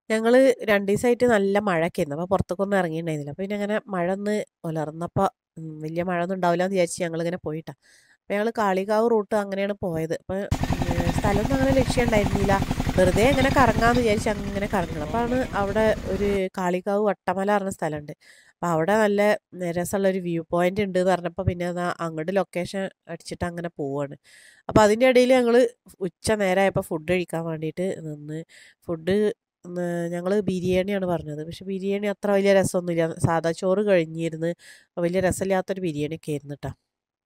ഞങ്ങൾ രണ്ട് ദിവസമായിട്ട് നല്ല മഴയൊക്കെയായിരുന്നു അപ്പോൾ പുറത്തേക്കൊന്നും ഇറങ്ങിയിട്ടുണ്ടായിരുന്നില്ല അപ്പോൾ പിന്നെ അങ്ങനെ മഴ ഒന്ന് ഉലർന്നപ്പോൾ ഉം, വലിയ മഴ ഒന്നും ഉണ്ടാവില്ല എന്ന് വിചാരിച്ച് ഞങ്ങളിങ്ങനെ പോയിട്ടാ അപ്പോൾ ഞങ്ങൾ കാളികാവ് റൂട്ട് അങ്ങനെയാണ് പോയത് അപ്പോൾ സ്ഥലമൊന്നും അങ്ങനെ ലക്ഷ്യം ഉണ്ടായിരുന്നില്ല വെറുതെ അങ്ങനെ കറങ്ങാമെന്ന് വിചാരിച്ച് അങ്ങനെ കറങ്ങണം അപ്പോഴാണ് അവിടെ ഒരു കാളികാവ് വട്ടമല പറഞ്ഞ സ്ഥലമുണ്ട് അപ്പോൾ അവിടെ നല്ല രസമുള്ള ഒരു വ്യൂ പോയിന്റ് ഉണ്ട് എന്ന് പറഞ്ഞപ്പോൾ പിന്നെ എന്നാ അങ്ങോട്ട് ലൊക്കേഷൻ അടിച്ചിട്ട് അങ്ങനെ പോവാണ് അപ്പോൾ അതിൻ്റെ ഇടയിൽ ഞങ്ങൾ ഉച്ച നേരമായപ്പോൾ ഫുഡ് കഴിക്കാൻ വേണ്ടിയിട്ട് നിന്ന് ഫുഡ് ഞങ്ങൾ ബിരിയാണിയാണ് പറഞ്ഞത് പക്ഷെ ബിരിയാണി അത്ര വലിയ രസമൊന്നുമില്ല സാദാ ചോറ് കഴിഞ്ഞിരുന്ന് വലിയ രസമില്ലാത്തൊരു ബിരിയാണി ഒക്കെ ആയിരുന്നു കേട്ടോ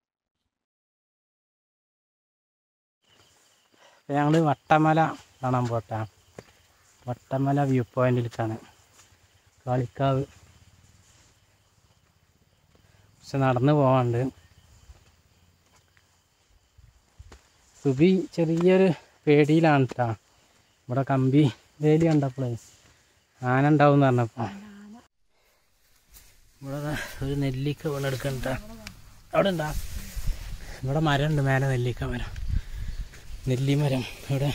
ഞങ്ങൾ വട്ടമല കാണാൻ പോട്ടാ വട്ടമല വ്യൂ പോയിന്റിലേക്കാണ് കാളിക്കാവ് പക്ഷെ നടന്ന് പോവാണ്ട് സുബി ചെറിയൊരു പേടിയിലാണ് കേട്ടാ ഇവിടെ കമ്പി വേലി കണ്ടപ്പോഴേ ആന ഉണ്ടാവും എന്ന് പറഞ്ഞപ്പോൾ ഇവിടെ ദാ ഒരു നെല്ലിക്ക വീണെടുക്കണ്ട അവിടെ ഉണ്ടാ ഇവിടെ മരം ഉണ്ട് മേലെ നെല്ലിക്ക മരം നെല്ലിമരം ഇവിടെ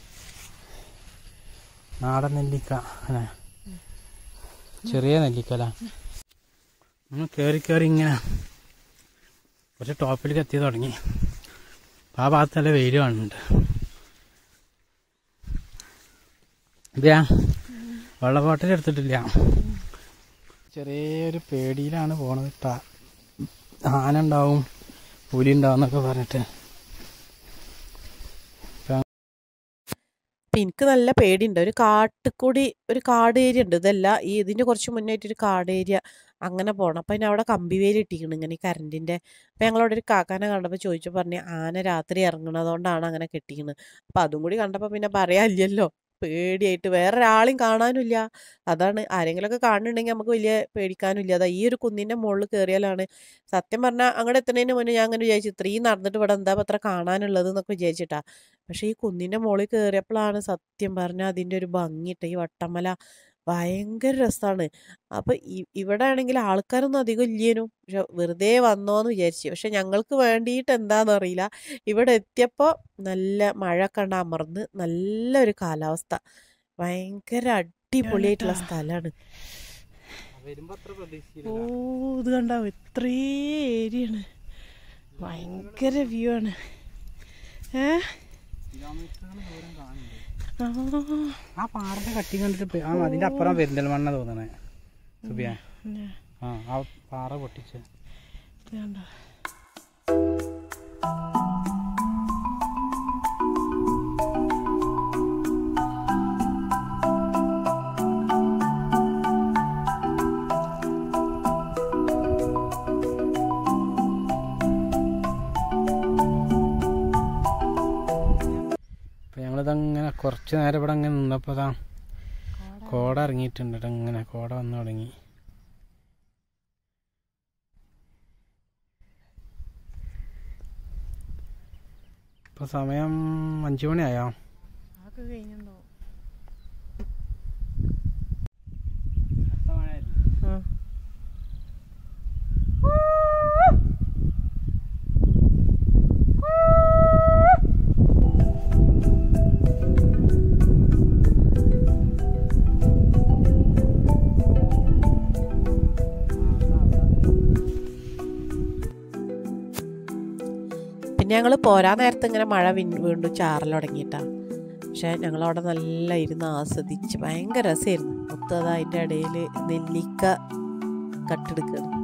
നാടൻ നെല്ലിക്ക അല്ലേ ചെറിയ നെല്ലിക്ക അല്ലേ നമ്മൾ കയറി കയറി ഇങ്ങനെ കുറച്ച് ടോപ്പിലേക്ക് എത്തി തുടങ്ങി ആ ഭാഗത്ത് നല്ല വെയിൽ കാണുന്നുണ്ട് ഇതാ വെള്ള ബോട്ടിൽ എടുത്തിട്ടില്ല ചെറിയൊരു പേടിയിലാണ് പോണത് ട്ടാ. ആന ഉണ്ടാവും പുലി ഉണ്ടാവും എന്നൊക്കെ പറഞ്ഞിട്ട് അപ്പം എനിക്ക് നല്ല പേടിയുണ്ട് ഒരു കാട്ടിക്കൂടി ഒരു കാട് ഏരിയ ഉണ്ട് ഇതല്ല ഈ ഇതിൻ്റെ കുറച്ച് മുന്നായിട്ട് ഒരു കാട് ഏരിയ അങ്ങനെ പോകണം അപ്പം അതിന് അവിടെ കമ്പി വേലി ഇട്ടിരിക്കണം ഇങ്ങനെ ഈ കറണ്ടിൻ്റെ അപ്പം ഞങ്ങളവിടെ ഒരു കാക്കാനെ കണ്ടപ്പോൾ ചോദിച്ചു പറഞ്ഞു ആന രാത്രി ഇറങ്ങണതുകൊണ്ടാണ് അങ്ങനെ കെട്ടിക്കുന്നത് അപ്പം അതും കൂടി കണ്ടപ്പോൾ പിന്നെ പറയാനില്ലല്ലോ പേടിയായിട്ട് വേറെ ഒരാളെയും കാണാനുമില്ല അതാണ് ആരെങ്കിലുമൊക്കെ കാണുന്നുണ്ടെങ്കിൽ നമുക്ക് വലിയ പേടിക്കാനുമില്ല അതാ ഈ ഒരു കുന്നിൻ്റെ മുകളിൽ കയറിയാലാണ് സത്യം പറഞ്ഞാൽ അങ്ങോട്ട് എത്തുന്നതിന് മുന്നേ ഞാൻ അങ്ങനെ വിചാരിച്ചു ഇത്രയും നടന്നിട്ട് ഇവിടെ എന്താ ഇപ്പം അത്ര കാണാനുള്ളത് എന്നൊക്കെ വിചാരിച്ചിട്ടാ പക്ഷേ ഈ കുന്നിൻ്റെ മുകളിൽ കയറിയപ്പോഴാണ് സത്യം പറഞ്ഞാൽ അതിൻ്റെ ഒരു ഭംഗിട്ട് ഈ വട്ടമല ഭയങ്കര രസമാണ് അപ്പം ഇവിടെ ആണെങ്കിൽ ആൾക്കാരൊന്നും അധികം ഇല്ലേനും പക്ഷെ വെറുതെ വന്നോന്ന് വിചാരിച്ചു പക്ഷെ ഞങ്ങൾക്ക് വേണ്ടിയിട്ട് എന്താണെന്ന് അറിയില്ല ഇവിടെ എത്തിയപ്പോൾ നല്ല മഴ കണ്ട അമർന്ന് നല്ലൊരു കാലാവസ്ഥ ഭയങ്കര അടിപൊളിയായിട്ടുള്ള സ്ഥലമാണ് വരുമ്പോ അത്ര പ്രതീക്ഷയില്ല ഓ ഇത് കണ്ടോ ഇത്രേ ഏരിയ ആണ് ഭയങ്കര വ്യൂ ആണ് ഏ ആ ആ പാറന്റെ കട്ടി കണ്ടിട്ട് പേ- ആ അതിന്റെ അപ്പുറം പെരിന്തൽമണ്ണ തോന്നണേ സുബിയ പിന്നെ ആ ആ പാറ പൊട്ടിച്ച് ഇത് കണ്ടോ അപ്പൊ ഞങ്ങളിതങ്ങനെ കുറച്ച് നേരം ഇവിടെ അങ്ങനെ നിന്നപ്പോ ഇതാ കോട ഇറങ്ങിയിട്ടുണ്ട് ട്ടോ ഇങ്ങനെ കോട വന്നു തുടങ്ങി ഇപ്പൊ സമയം അഞ്ചു മണിയായോ അതൊക്കെ കഴിഞ്ഞിട്ടുണ്ടോ ആ പിന്നെ ഞങ്ങൾ പോരാൻ നേരത്ത് ഇങ്ങനെ മഴ വീ- വീണ്ടും ചാറൽ തുടങ്ങിയിട്ടാണ് പക്ഷെ ഞങ്ങളവിടെ നല്ല ഇരുന്ന് ആസ്വദിച്ച് ഭയങ്കര രസമായിരുന്നു മൊത്തം അത് അതിൻ്റെ ഇടയിൽ നെല്ലിക്ക കട്ടെടുക്കുകയാണ്